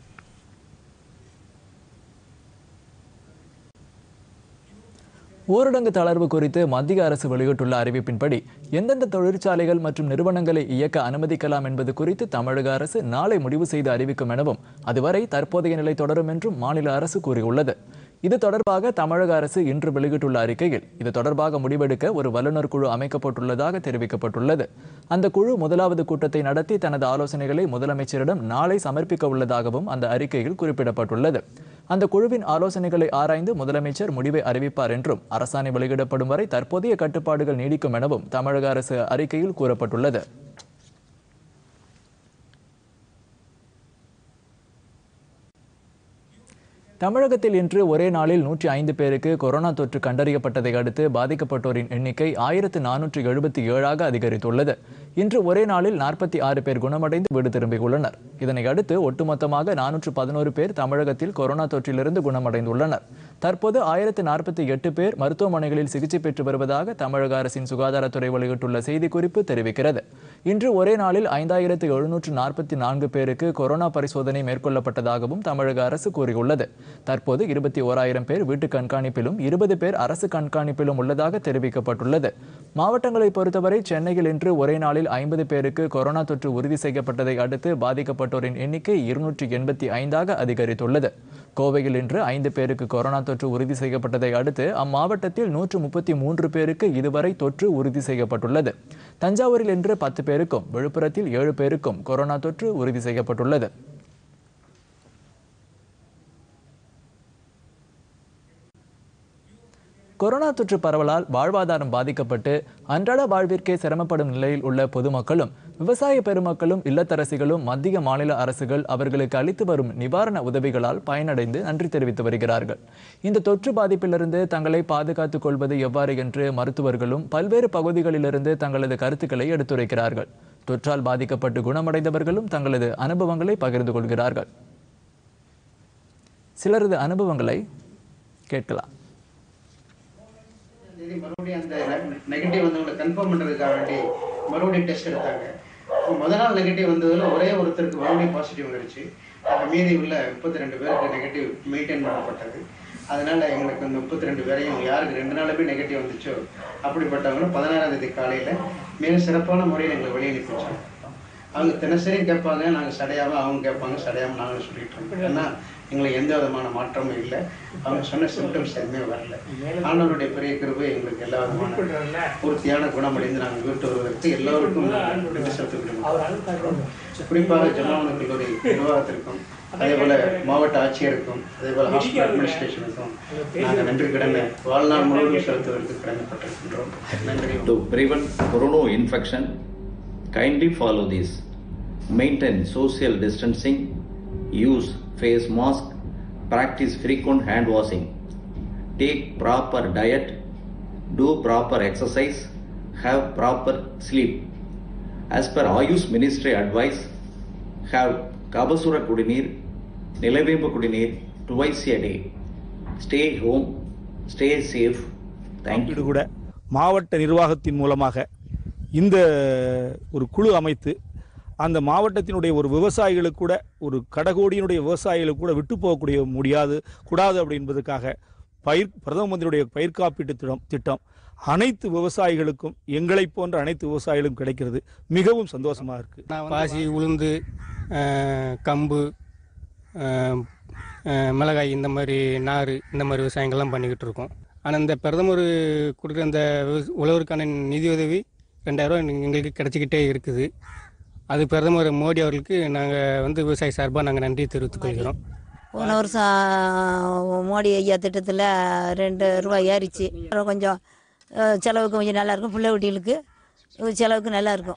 ஊரடங்கு தளர்வு குறித்து மத்திய அரசு வெளியிட்டுள்ள அறிவிப்பின்படி எந்தெந்த தொழிற்சாலைகள் மற்றும் நிறுவனங்களை இயக்க அனுமதிக்கலாம் என்பது குறித்து தமிழக அரசு நாளை முடிவு செய்து அறிவிக்கும் எனவும் அதுவரை தற்போதைய நிலை தொடரும் என்றும் மாநில அரசு கூறியுள்ளது இது தொடர்பாக தமிழக அரசு இன்று வெளியிட்டுள்ள அறிக்கையில் இது தொடர்பாக முடிவெடுக்க ஒரு வல்லுநர் குழு அமைக்கப்பட்டுள்ளதாக தெரிவிக்கப்பட்டுள்ளது அந்த குழு முதலாவது கூட்டத்தை நடத்தி தனது ஆலோசனைகளை முதலமைச்சரிடம் நாளை சமர்ப்பிக்க உள்ளதாகவும் அந்த அறிக்கையில் குறிப்பிடப்பட்டுள்ளது அந்த குழுவின் ஆலோசனைகளை ஆராய்ந்து முதலமைச்சர் முடிவை அறிவிப்பார் என்றும் அரசாணை வெளியிடப்படும் வரை தற்போதைய கட்டுப்பாடுகள் நீடிக்கும் எனவும் தமிழக அரசு அறிக்கையில் கூறப்பட்டுள்ளது தமிழகத்தில் இன்று ஒரே நாளில் நூற்றி ஐந்து பேருக்கு கொரோனா தொற்று கண்டறியப்பட்டதை அடுத்து பாதிக்கப்பட்டோரின் எண்ணிக்கை ஆயிரத்து நானூற்று எழுபத்தி ஏழாக அதிகரித்துள்ளது இன்று ஒரே நாளில் நாற்பத்தி ஆறு பேர் குணமடைந்து வீடு திரும்பியுள்ளனர் இதனை அடுத்து ஒட்டுமொத்தமாக நானூற்று பதினோரு பேர் தமிழகத்தில் கொரோனா தொற்றிலிருந்து குணமடைந்துள்ளனர் தற்போது ஆயிரத்து நாற்பத்தி எட்டு பேர் மருத்துவமனைகளில் சிகிச்சை பெற்று வருவதாக தமிழக அரசின் சுகாதாரத்துறை வெளியிட்டுள்ள செய்திக்குறிப்பு தெரிவிக்கிறது இன்று ஒரே நாளில் ஐந்தாயிரத்து எழுநூற்று நாற்பத்தி நான்கு பேருக்கு கொரோனா பரிசோதனை மேற்கொள்ளப்பட்டதாகவும் தமிழக அரசு கூறியுள்ளது தற்போது இருபத்தி ஓராயிரம் பேர் வீட்டு கண்காணிப்பிலும் இருபது பேர் அரசு கண்காணிப்பிலும் உள்ளதாக தெரிவிக்கப்பட்டுள்ளது மாவட்டங்களை பொறுத்தவரை சென்னையில் இன்று ஒரே நாளில் ஐம்பது பேருக்கு கொரோனா தொற்று உறுதி செய்யப்பட்டதை அடுத்து பாதிக்கப்பட்டோரின் எண்ணிக்கை இருநூற்றி எண்பத்தி ஐந்தாக அதிகரித்துள்ளது கோவையில் இன்று ஐந்து பேருக்கு கொரோனா தொற்று உறுதி செய்யப்பட்டதை அடுத்து அம்மாவட்டத்தில் நூற்று முப்பத்தி மூன்று பேருக்கு இதுவரை தொற்று உறுதி செய்யப்பட்டுள்ளது தஞ்சாவூரில் இன்று பத்து பேருக்கும் விழுப்புரத்தில் ஏழு பேருக்கும் கொரோனா தொற்று உறுதி செய்யப்பட்டுள்ளது கொரோனா தொற்று பரவலால் வாழ்வாதாரம் பாதிக்கப்பட்டு அன்றாட வாழ்விற்கே சிரமப்படும் நிலையில் உள்ள பொதுமக்களும் விவசாய பெருமக்களும் இல்லத்தரசிகளும் மத்திய மாநில அரசுகள் அவர்களுக்கு அளித்து வரும் நிவாரண உதவிகளால் பயனடைந்து நன்றி தெரிவித்து வருகிறார்கள் இந்த தொற்று பாதிப்பிலிருந்து தங்களை பாதுகாத்துக் கொள்வது எவ்வாறு என்று மருத்துவர்களும் பல்வேறு பகுதிகளிலிருந்து தங்களது கருத்துக்களை எடுத்துரைக்கிறார்கள் தொற்றால் பாதிக்கப்பட்டு குணமடைந்தவர்களும் தங்களது அனுபவங்களை பகிர்ந்து கொள்கிறார்கள் சிலரது அனுபவங்களை கேட்கலாம் தேதி மறுபடியும் அந்த நெகட்டிவ் வந்தவங்களை கன்ஃபார்ம் பண்ணுறதுக்காக வேண்டி மறுபடியும் டெஸ்ட் எடுத்தாங்க இப்போ முத நாள் நெகட்டிவ் வந்ததில் ஒரே ஒருத்தருக்கு மறுபடியும் பாசிட்டிவ் வந்துருச்சு அப்போ மீதி உள்ள முப்பத்தி ரெண்டு பேருக்கு நெகட்டிவ் மெயின்டைன் பண்ணப்பட்டது அதனால எங்களுக்கு அந்த முப்பத்தி ரெண்டு பேரையும் யாருக்கு ரெண்டு நாளுமே நெகட்டிவ் வந்துச்சோ அப்படிப்பட்டவங்களும் பதினாறாம் தேதி காலையில் மிக சிறப்பான முறையில் எங்களை வெளியே அனுப்பி வச்சாங்க அவங்க தினசரி கேட்பாங்க நாங்கள் சடையாம அவங்க கேட்பாங்க சடையாம நாங்களும் சொல்லிட்டு இருக்கோம் ஏன்னா எங்களுக்கு எந்த விதமான மாற்றமும் இல்லை அவங்க சொன்ன சிம்டம்ஸ் எதுவுமே வரல ஆண்டவருடைய பெரிய கிருபை எங்களுக்கு எல்லா விதமான பூர்த்தியான குணமடைந்து நாங்கள் வீட்டு வருவதற்கு எல்லோருக்கும் நன்றி செலுத்திக்கிட்டோம் குறிப்பாக ஜமாவன கல்லூரி நிர்வாகத்திற்கும் அதே போல மாவட்ட ஆட்சியருக்கும் அதே போல ஹாஸ்பிட்டல் அட்மினிஸ்ட்ரேஷனுக்கும் நாங்கள் நன்றி கடனை வாழ்நாள் முழுவதும் செலுத்துவதற்கு கடமைப்பட்டிருக்கின்றோம் நன்றி To prevent corona infection, kindly follow this. Maintain social distancing, use face mask, practice frequent hand washing, take proper diet, do proper exercise, have proper sleep. As per Ayush Ministry advice, have Kabasura Kudinir, Nilavemba Kudinir twice a day. Stay home, stay safe. Thank you. இது கூட மாவட்ட நிர்வாகத்தின் மூலமாக இந்த ஒரு குழு அமைத்து அந்த மாவட்டத்தினுடைய ஒரு விவசாயிகளுக்கு கூட ஒரு கடகோடியினுடைய விவசாயிகளுக்கு கூட விட்டு போகக்கூடிய முடியாது கூடாது அப்படின்பதற்காக பயிர் பிரதம மந்திரியுடைய பயிர் காப்பீட்டு திட்டம் திட்டம் அனைத்து விவசாயிகளுக்கும் எங்களைப் போன்ற அனைத்து விவசாயிகளுக்கும் கிடைக்கிறது மிகவும் சந்தோஷமாக இருக்குது பாசி உளுந்து அஹ், கம்பு அஹ், அஹ், மிளகாய் இந்த மாதிரி நார் இந்த மாதிரி விவசாயங்கள்லாம் பண்ணிக்கிட்டு இருக்கோம் ஆனால் இந்த பிரதமர் கொடுக்குற இந்த விவ- உழவருக்கான நிதியுதவி ரெண்டாயிரம் எங்களுக்கு கிடச்சிக்கிட்டே இருக்குது அது பிரதமர் மோடி அவர்களுக்கு நாங்கள் வந்து விவசாய சார்பாக நாங்கள் நன்றி தெரிவித்துக் கொள்கிறோம் போன வருஷம் மோடி ஐயா திட்டத்தில் ரெண்டு ரூபாய் ஏறிச்சு அப்புறம் கொஞ்சம் அஹ், செலவுக்கு கொஞ்சம் நல்லா இருக்கும் பிள்ளை குட்டிகளுக்கு செலவுக்கு நல்லா இருக்கும்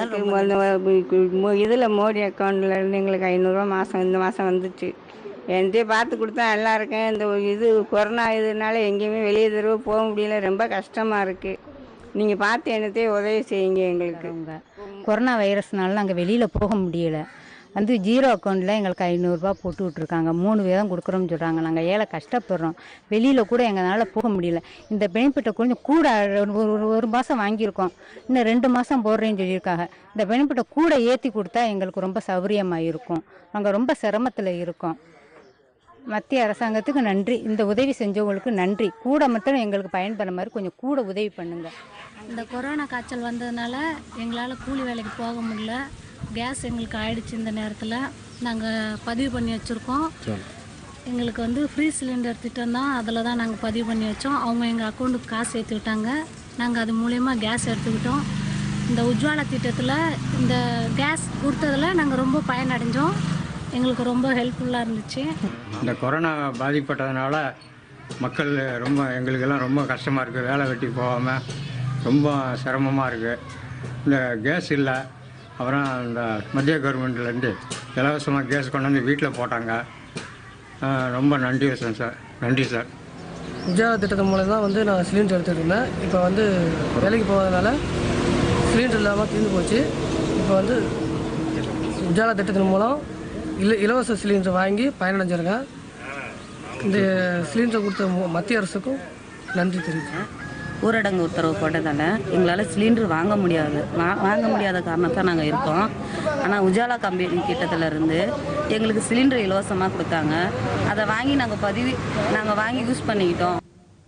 இதில் மோடி அக்கௌண்ட்டில் இருந்து எங்களுக்கு ஐநூறுரூவா மாதம் இந்த மாதம் வந்துச்சு என்கிட்டயே பார்த்து கொடுத்தா நல்லா இருக்கேன் இந்த இது கொரோனா இதனால எங்கேயுமே வெளியே தடவை போக முடியல ரொம்ப கஷ்டமாக இருக்குது நீங்கள் பார்த்து என்னத்தையே உதவி செய்யுங்க எங்களுக்கு கொரோனா வைரஸ்னால நாங்கள் வெளியில் போக முடியல வந்து ஜீரோ அக்கௌண்ட்டில் எங்களுக்கு ஐநூறுரூபா போட்டு விட்ருக்காங்க மூணு வீதம் கொடுக்குறோம்னு சொல்கிறாங்க நாங்கள் ஏழை கஷ்டப்படுறோம் வெளியில் கூட எங்களால் போக முடியல இந்த பெனிஃபிட்டை கொஞ்சம் கூட ஒரு ஒரு ஒரு மாதம் வாங்கியிருக்கோம் இன்னும் ரெண்டு மாதம் போடுறேன்னு சொல்லியிருக்காங்க இந்த பெனிஃபிட்டை கூட ஏற்றி கொடுத்தா எங்களுக்கு ரொம்ப சௌகரியமாக இருக்கும் நாங்கள் ரொம்ப சிரமத்தில் இருக்கோம் மத்திய அரசாங்கத்துக்கு நன்றி இந்த உதவி செஞ்சவங்களுக்கு நன்றி கூட மட்டும் எங்களுக்கு பயன்படுற மாதிரி கொஞ்சம் கூட உதவி பண்ணுங்கள் இந்த கொரோனா காய்ச்சல் வந்ததுனால எங்களால் கூலி வேலைக்கு போக முடியல கேஸ் எங்களுக்கு ஆயிடுச்சு இந்த நேரத்தில் நாங்கள் பதிவு பண்ணி வச்சுருக்கோம் எங்களுக்கு வந்து ஃப்ரீ சிலிண்டர் திட்டம் தான் அதில் தான் நாங்கள் பதிவு பண்ணி வச்சோம் அவங்க எங்கள் அக்கௌண்ட்டுக்கு காசு ஏற்றி விட்டாங்க நாங்கள் அது மூலயமா கேஸ் எடுத்துக்கிட்டோம் இந்த உஜ்வாலா திட்டத்தில் இந்த கேஸ் கொடுத்ததில் நாங்கள் ரொம்ப பயனடைஞ்சோம் எங்களுக்கு ரொம்ப ஹெல்ப்ஃபுல்லாக இருந்துச்சு இந்த கொரோனா பாதிப்பட்டதுனால மக்கள் ரொம்ப எங்களுக்கெல்லாம் ரொம்ப கஷ்டமாக இருக்குது வேலை வெட்டி போகாமல் ரொம்ப சிரமமாக இருக்குது இந்த கேஸ் இல்லை அப்புறம் இந்த மத்திய கவர்மெண்ட்லேருந்து இலவசமாக கேஸ் கொண்டு வந்து வீட்டில் போட்டாங்க ஆஹ் ரொம்ப நன்றி விஷயம் சார் நன்றி சார் உஜாலா திட்டத்தின் மூலம் தான் வந்து நான் சிலிண்டர் எடுத்துகிட்டு இருந்தேன் இப்போ வந்து வேலைக்கு போகாதனால சிலிண்டர் இல்லாமல் தீர்ந்து போச்சு இப்போ வந்து உஜாலா திட்டத்தின் மூலம் இல இலவச சிலிண்டர் வாங்கி பயனடைஞ்சிருக்கேன் இந்த சிலிண்டர் கொடுத்த மு- மத்திய அரசுக்கும் நன்றி தெரிவிக்கிறேன் ஊரடங்கு உத்தரவு போட்டதால் எங்களால் சிலிண்டர் வாங்க முடியாது வா வாங்க முடியாத காரணத்தான் நாங்கள் இருக்கோம் ஆனால் உஜாலா கம்பெனி திட்டத்துல இருந்து எங்களுக்கு சிலிண்டர் இலவசமாக கொடுத்தாங்க அதை வாங்கி நாங்கள் பதிவு நாங்கள் வாங்கி யூஸ் பண்ணிக்கிட்டோம்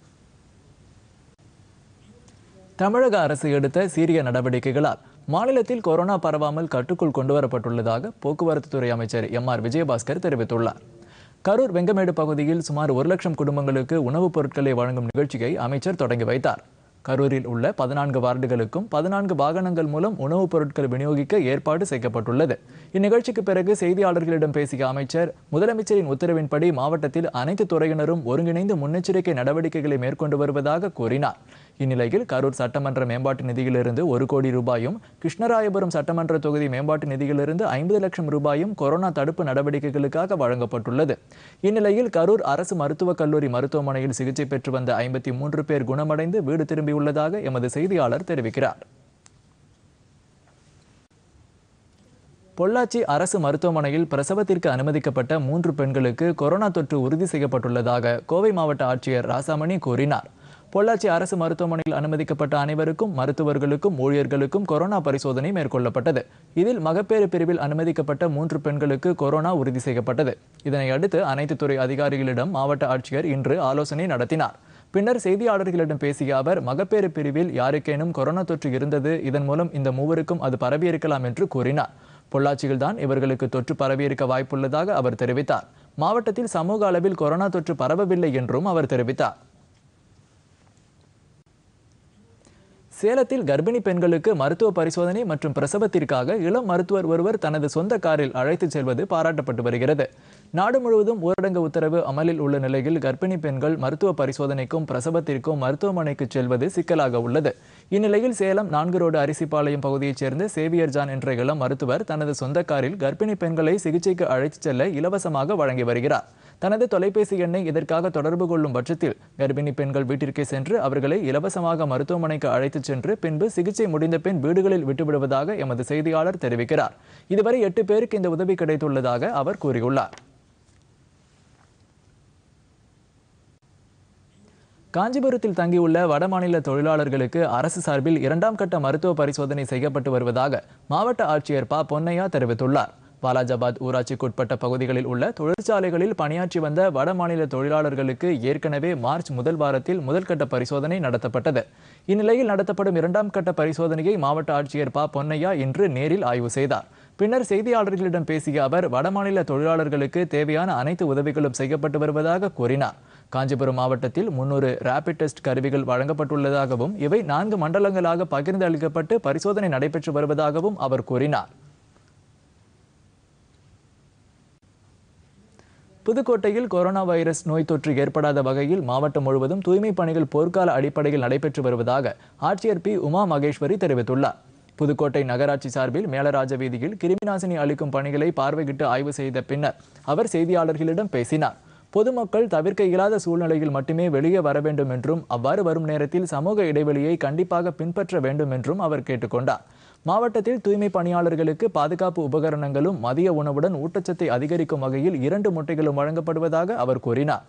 தமிழக அரசு எடுத்த சீரிய நடவடிக்கைகளால் மாநிலத்தில் கொரோனா பரவாமல் கட்டுக்குள் கொண்டுவரப்பட்டுள்ளதாக போக்குவரத்து துறை அமைச்சர் எம் ஆர் விஜயபாஸ்கர் தெரிவித்துள்ளார் கரூர் வெங்கமேடு பகுதியில் சுமார் ஒரு லட்சம் குடும்பங்களுக்கு உணவுப் பொருட்களை வழங்கும் நிகழ்ச்சியை அமைச்சர் தொடங்கி வைத்தார் கரூரில் உள்ள பதினான்கு வார்டுகளுக்கும் பதினான்கு வாகனங்கள் மூலம் உணவுப் பொருட்கள் விநியோகிக்க ஏற்பாடு செய்யப்பட்டுள்ளது இந்நிகழ்ச்சிக்கு பிறகு செய்தியாளர்களிடம் பேசிய அமைச்சர் முதலமைச்சரின் உத்தரவின்படி மாவட்டத்தில் அனைத்து துறையினரும் ஒருங்கிணைந்து முன்னெச்சரிக்கை நடவடிக்கைகளை மேற்கொண்டு வருவதாக கூறினார் இந்நிலையில் கரூர் சட்டமன்ற மேம்பாட்டு நிதியிலிருந்து ஒரு கோடி ரூபாயும் கிருஷ்ணராயபுரம் சட்டமன்ற தொகுதி மேம்பாட்டு நிதியிலிருந்து ஐம்பது லட்சம் ரூபாயும் கொரோனா தடுப்பு நடவடிக்கைகளுக்காக வழங்கப்பட்டுள்ளது இந்நிலையில் கரூர் அரசு மருத்துவக் கல்லூரி மருத்துவமனையில் சிகிச்சை பெற்று வந்த ஐம்பத்தி மூன்று பேர் குணமடைந்து வீடு திரும்பியுள்ளதாக எமது செய்தியாளர் தெரிவிக்கிறார் பொள்ளாச்சி அரசு மருத்துவமனையில் பிரசவத்திற்கு அனுமதிக்கப்பட்ட மூன்று பெண்களுக்கு கொரோனா தொற்று உறுதி செய்யப்பட்டுள்ளதாக கோவை மாவட்ட ஆட்சியர் ராசாமணி கூறினார் பொள்ளாச்சி அரசு மருத்துவமனையில் அனுமதிக்கப்பட்ட அனைவருக்கும் மருத்துவர்களுக்கும் ஊழியர்களுக்கும் கொரோனா பரிசோதனை மேற்கொள்ளப்பட்டது இதில் மகப்பேறு பிரிவில் அனுமதிக்கப்பட்ட மூன்று பெண்களுக்கு கொரோனா உறுதி செய்யப்பட்டது இதனை அடுத்து அனைத்து துறை அதிகாரிகளிடம் மாவட்ட ஆட்சியர் இன்று ஆலோசனை நடத்தினார் பின்னர் செய்தியாளர்களிடம் பேசிய அவர் மகப்பேறு பிரிவில் யாருக்கேனும் கொரோனா தொற்று இருந்தது இதன் மூலம் இந்த மூவருக்கும் அது பரவியிருக்கலாம் என்று கூறினார் பொள்ளாச்சியில்தான் இவர்களுக்கு தொற்று பரவியிருக்க வாய்ப்புள்ளதாக அவர் தெரிவித்தார் மாவட்டத்தில் சமூக அளவில் கொரோனா தொற்று பரவவில்லை என்றும் அவர் தெரிவித்தார் சேலத்தில் கர்ப்பிணி பெண்களுக்கு மருத்துவ பரிசோதனை மற்றும் பிரசவத்திற்காக இளம் மருத்துவர் ஒருவர் தனது சொந்த காரில் அழைத்துச் செல்வது பாராட்டப்பட்டு வருகிறது நாடு முழுவதும் ஊரடங்கு உத்தரவு அமலில் உள்ள நிலையில் கர்ப்பிணி பெண்கள் மருத்துவ பரிசோதனைக்கும் பிரசவத்திற்கும் மருத்துவமனைக்கு செல்வது சிக்கலாக உள்ளது இந்நிலையில் சேலம் நான்கு ரோடு அரிசிப்பாளையம் பகுதியைச் சேர்ந்த சேவியர் ஜான் என்ற இளம் மருத்துவர் தனது சொந்த காரில் கர்ப்பிணி பெண்களை சிகிச்சைக்கு அழைத்துச் செல்ல இலவசமாக வழங்கி வருகிறார் தனது தொலைபேசி எண்ணை இதற்காக தொடர்பு கொள்ளும் பட்சத்தில் கர்ப்பிணி பெண்கள் வீட்டிற்கே சென்று அவர்களை இலவசமாக மருத்துவமனைக்கு அழைத்துச் சென்று பின்பு சிகிச்சை முடிந்த பின் வீடுகளில் விட்டுவிடுவதாக எமது செய்தியாளர் தெரிவிக்கிறார் இதுவரை எட்டு பேருக்கு இந்த உதவி கிடைத்துள்ளதாக அவர் கூறியுள்ளார் காஞ்சிபுரத்தில் தங்கியுள்ள வடமாநில தொழிலாளர்களுக்கு அரசு சார்பில் இரண்டாம் கட்ட மருத்துவ பரிசோதனை செய்யப்பட்டு வருவதாக மாவட்ட ஆட்சியர் ப பொன்னையா தெரிவித்துள்ளார் வாலாஜாபாத் ஊராட்சிக்குட்பட்ட பகுதிகளில் உள்ள தொழிற்சாலைகளில் பணியாற்றி வந்த வடமாநில தொழிலாளர்களுக்கு ஏற்கனவே மார்ச் முதல் வாரத்தில் முதல் கட்ட பரிசோதனை நடத்தப்பட்டது இந்நிலையில் நடத்தப்படும் இரண்டாம் கட்ட பரிசோதனையை மாவட்ட ஆட்சியர் ப பொன்னையா இன்று நேரில் ஆய்வு செய்தார் பின்னர் செய்தியாளர்களிடம் பேசிய அவர் வடமாநில தொழிலாளர்களுக்கு தேவையான அனைத்து உதவிகளும் செய்யப்பட்டு வருவதாக கூறினார் காஞ்சிபுரம் மாவட்டத்தில் முன்னூறு ரேபிட் டெஸ்ட் கருவிகள் வழங்கப்பட்டுள்ளதாகவும் இவை நான்கு மண்டலங்களாக பகிர்ந்து அளிக்கப்பட்டு பரிசோதனை நடைபெற்று வருவதாகவும் அவர் கூறினார் புதுக்கோட்டையில் கொரோனா வைரஸ் நோய் தொற்று ஏற்படாத வகையில் மாவட்டம் முழுவதும் தூய்மை பணிகள் போர்க்கால அடிப்படையில் நடைபெற்று வருவதாக ஆட்சியர் பி உமா மகேஸ்வரி தெரிவித்துள்ளார் புதுக்கோட்டை நகராட்சி சார்பில் மேலராஜ வீதியில் கிருமிநாசினி அளிக்கும் பணிகளை பார்வையிட்டு ஆய்வு செய்த பின்னர் அவர் செய்தியாளர்களிடம் பேசினார் பொதுமக்கள் தவிர்க்க இயலாத சூழ்நிலையில் மட்டுமே வெளியே வர வேண்டும் என்றும் அவ்வாறு வரும் நேரத்தில் சமூக இடைவெளியை கண்டிப்பாக பின்பற்ற வேண்டும் என்றும் அவர் கேட்டுக்கொண்டார் மாவட்டத்தில் தூய்மை பணியாளர்களுக்கு பாதுகாப்பு உபகரணங்களும் மதிய உணவுடன் ஊட்டச்சத்தை அதிகரிக்கும் வகையில் இரண்டு முட்டைகளும் வழங்கப்படுவதாக அவர் கூறினார்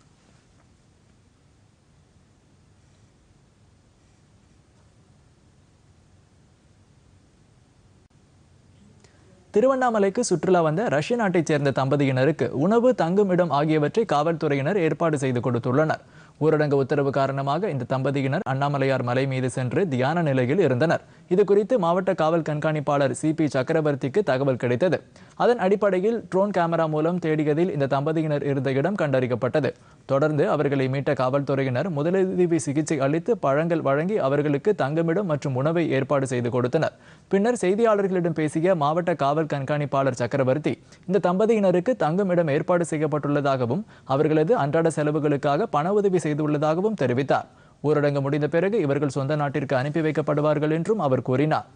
திருவண்ணாமலைக்கு சுற்றுலா வந்த ரஷ்ய நாட்டைச் சேர்ந்த தம்பதியினருக்கு உணவு தங்கும் இடம் ஆகியவற்றை காவல்துறையினர் ஏற்பாடு செய்து கொடுத்துள்ளனர் ஊரடங்கு உத்தரவு காரணமாக இந்த தம்பதியினர் அண்ணாமலையார் மலை மீது சென்று தியான நிலையில் இருந்தனர் இது குறித்து மாவட்ட காவல் கண்காணிப்பாளர் சி பி சக்கரவர்த்திக்கு தகவல் கிடைத்தது அதன் அடிப்படையில் ட்ரோன் கேமரா மூலம் தேடியதில் இந்த தம்பதியினர் இருந்த இடம் கண்டறியப்பட்டது தொடர்ந்து அவர்களை மீட்ட காவல்துறையினர் முதலுதவி சிகிச்சை அளித்து பழங்கள் வழங்கி அவர்களுக்கு தங்குமிடம் மற்றும் உணவை ஏற்பாடு செய்து கொடுத்தனர் பின்னர் செய்தியாளர்களிடம் பேசிய மாவட்ட காவல் கண்காணிப்பாளர் சக்கரவர்த்தி இந்த தம்பதியினருக்கு தங்குமிடம் ஏற்பாடு செய்யப்பட்டுள்ளதாகவும் அவர்களது அன்றாட செலவுகளுக்காக பண உதவி செய்துள்ளதாகவும் தெரிவித்தார் ஊரடங்கு முடிந்த பிறகு இவர்கள் சொந்த நாட்டிற்கு அனுப்பி வைக்கப்படுவார்கள் என்றும் அவர் கூறினார்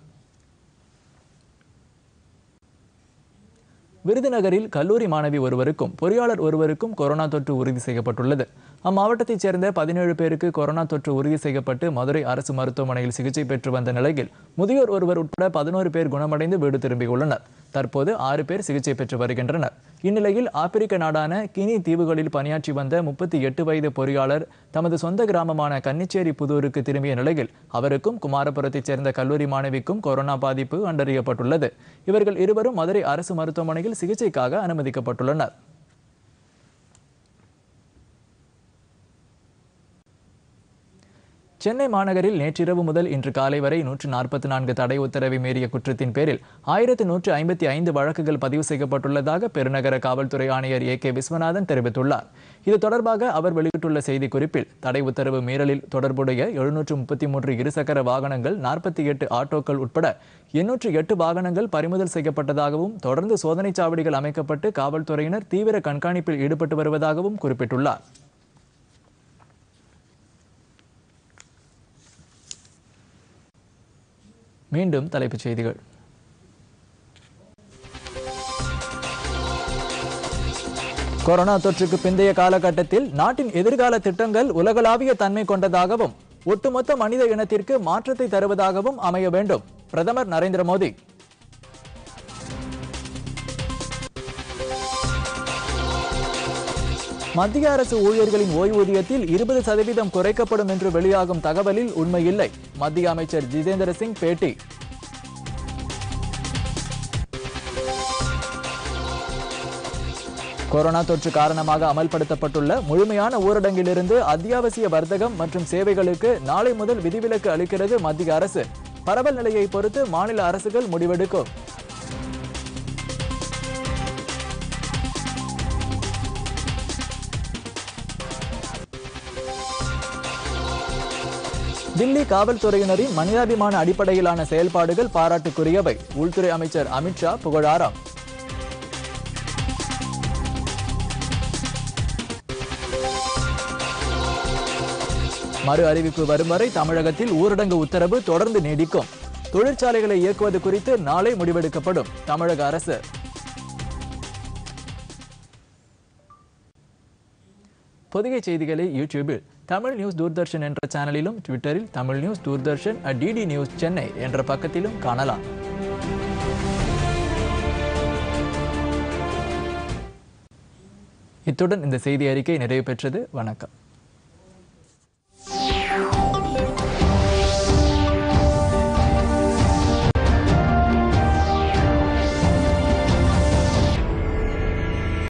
விருதுநகரில் கல்லூரி மாணவி ஒருவருக்கும் பொறியாளர் ஒருவருக்கும் கொரோனா தொற்று உறுதி செய்யப்பட்டுள்ளது அம்மாவட்டத்தைச் சேர்ந்த பதினேழு பேருக்கு கொரோனா தொற்று உறுதி செய்யப்பட்டு மதுரை அரசு மருத்துவமனையில் சிகிச்சை பெற்று வந்த நிலையில் முதியோர் ஒருவர் உட்பட பதினோரு பேர் குணமடைந்து வீடு திரும்பியுள்ளனர் தற்போது ஆறு பேர் சிகிச்சை பெற்று வருகின்றனர் இந்நிலையில் ஆப்பிரிக்க நாடான கினி தீவுகளில் பணியாற்றி வந்த முப்பத்தி எட்டு வயது பொறியாளர் தமது சொந்த கிராமமான கன்னிச்சேரி புதூருக்கு திரும்பிய நிலையில் அவருக்கும் குமாரபுரத்தைச் சேர்ந்த கல்லூரி மாணவிக்கும் கொரோனா பாதிப்பு கண்டறியப்பட்டுள்ளது இவர்கள் இருவரும் மதுரை அரசு மருத்துவமனையில் சிகிச்சைக்காக அனுமதிக்கப்பட்டுள்ளனர் சென்னை மாநகரில் நேற்றிரவு முதல் இன்று காலை வரை நூற்று நாற்பத்தி நான்கு தடை உத்தரவை மீறிய குற்றத்தின் பேரில் ஆயிரத்து நூற்று ஐம்பத்தி ஐந்து வழக்குகள் பதிவு செய்யப்பட்டுள்ளதாக பெருநகர காவல்துறை ஆணையர் ஏ கே விஸ்வநாதன் தெரிவித்துள்ளார் இது தொடர்பாக அவர் வெளியிட்டுள்ள செய்திக்குறிப்பில் தடை உத்தரவு மீறலில் தொடர்புடைய எழுநூற்று முப்பத்தி மூன்று இருசக்கர வாகனங்கள் நாற்பத்தி எட்டு ஆட்டோக்கள் உட்பட எண்ணூற்று எட்டு வாகனங்கள் பறிமுதல் செய்யப்பட்டதாகவும் தொடர்ந்து சோதனைச் சாவடிகள் அமைக்கப்பட்டு காவல்துறையினர் தீவிர கண்காணிப்பில் ஈடுபட்டு வருவதாகவும் குறிப்பிட்டுள்ளார் மீண்டும் தலைப்புச் செய்திகள் கொரோனா தொற்றுக்கு பிந்தைய காலகட்டத்தில் நாட்டின் எதிர்கால திட்டங்கள் உலகளாவிய தன்மை கொண்டதாகவும் ஒட்டுமொத்த மனித இனத்திற்கு மாற்றத்தை தருவதாகவும் அமைய வேண்டும் பிரதமர் நரேந்திர மோடி மத்திய அரசு ஊழியர்களின் ஓய்வூதியத்தில் இருபது சதவீதம் குறைக்கப்படும் என்று வெளியாகும் தகவலில் உண்மையில்லை மத்திய அமைச்சர் ஜிதேந்திர சிங் பேட்டி கொரோனா தொற்று காரணமாக அமல்படுத்தப்பட்டுள்ள முழுமையான ஊரடங்கிலிருந்து அத்தியாவசிய வர்த்தகம் மற்றும் சேவைகளுக்கு நாளை முதல் விதிவிலக்கு அளிக்கிறது மத்திய அரசு பரவல் நிலையை பொறுத்து மாநில அரசுகள் முடிவெடுக்கும் தில்லி காவல்துறையினரின் மனிதாபிமான அடிப்படையிலான செயல்பாடுகள் பாராட்டுக்குரியவை உள்துறை அமைச்சர் அமித்ஷா புகழாராம் மறு அறிவிப்பு வரும் வரை தமிழகத்தில் ஊரடங்கு உத்தரவு தொடர்ந்து நீடிக்கும் தொழிற்சாலைகளை இயக்குவது குறித்து நாளை முடிவெடுக்கப்படும் தமிழக அரசு பொதிகை செய்திகளை யூடியூபில் தமிழ் நியூஸ் தூர்தர்ஷன் என்ற சேனலிலும் ட்விட்டரில் Tamil news Doordarshan DD news Chennai என்ற பக்கத்திலும் காணலாம் இத்துடன் இந்த செய்தி அறிக்கை நிறைவு பெற்றது வணக்கம்